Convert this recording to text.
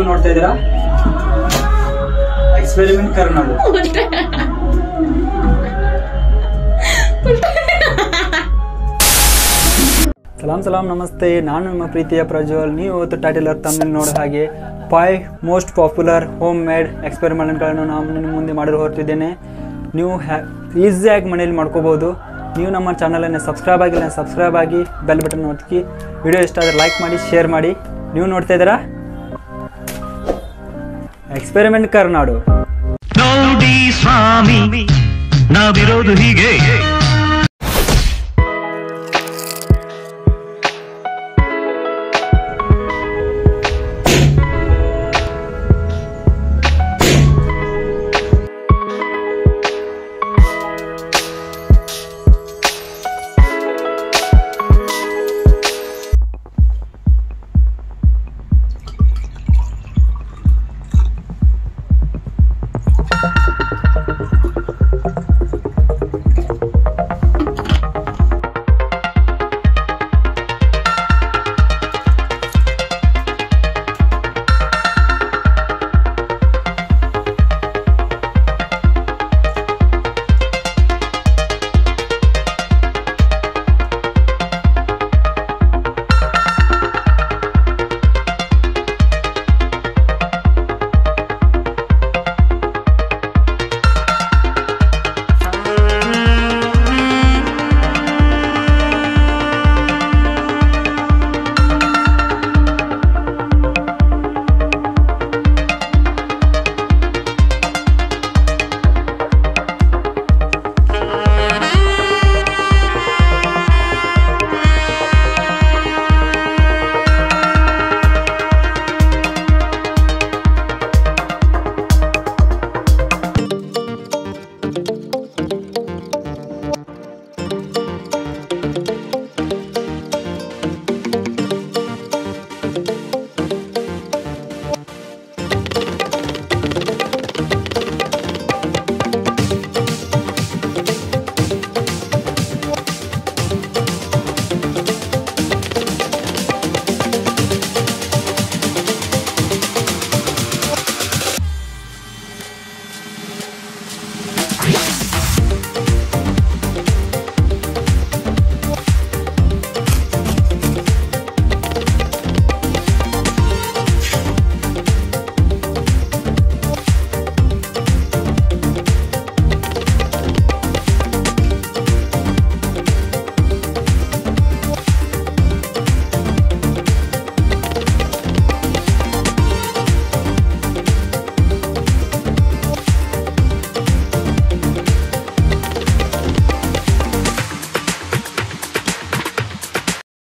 ನೋಡ್ತಾ ಇದ್ದೀರಾ ಎಕ್ಸ್ಪೆರಿಮೆಂಟ್ ಕರ್ನಾಡು ಸಲಾಂ ಸಲಾಂ ನಮಸ್ತೆ ನಾನು ನಿಮ್ಮ ಪ್ರೀತಿಯ ಪ್ರಜ್ವಲ್ ನೀವು ಇವತ್ತು ಟೈಟಲ್ ತಮ್ಮಲ್ಲಿ ನೋಡೋ ಹಾಗೆ five most popular home made ಎಕ್ಸ್ಪೆರಿಮೆಂಟ್ಗಳನ್ನು ನಾನು ನಿಮ್ಮ ಮುಂದೆ ಮಾಡಲು ಹೊರಟಿದ್ದೇನೆ ನೀವು ಹ್ಯಾ ಈಸಿಯಾಗಿ ಮನೇಲಿ ಮಾಡ್ಕೋಬೋದು ನೀವು ನಮ್ಮ ಚಾನಲನ್ನು ಸಬ್ಸ್ಕ್ರೈಬ್ ಆಗಿಲ್ಲ ಸಬ್ಸ್ಕ್ರೈಬ್ ಆಗಿ ಬೆಲ್ ಬಟನ್ ಒತ್ತಿ ವಿಡಿಯೋ ಇಷ್ಟ ಆದರೆ ಲೈಕ್ ಮಾಡಿ ಶೇರ್ ಮಾಡಿ ನೀವು ನೋಡ್ತಾ ಇದ್ದೀರಾ ಎಕ್ಸ್ಪೆರಿಮೆಂಟ್ ಕರ್ನಾಡು ನೋಡಿ ಸ್ವಾಮಿ ನಾವಿರೋದು ಹೀಗೆ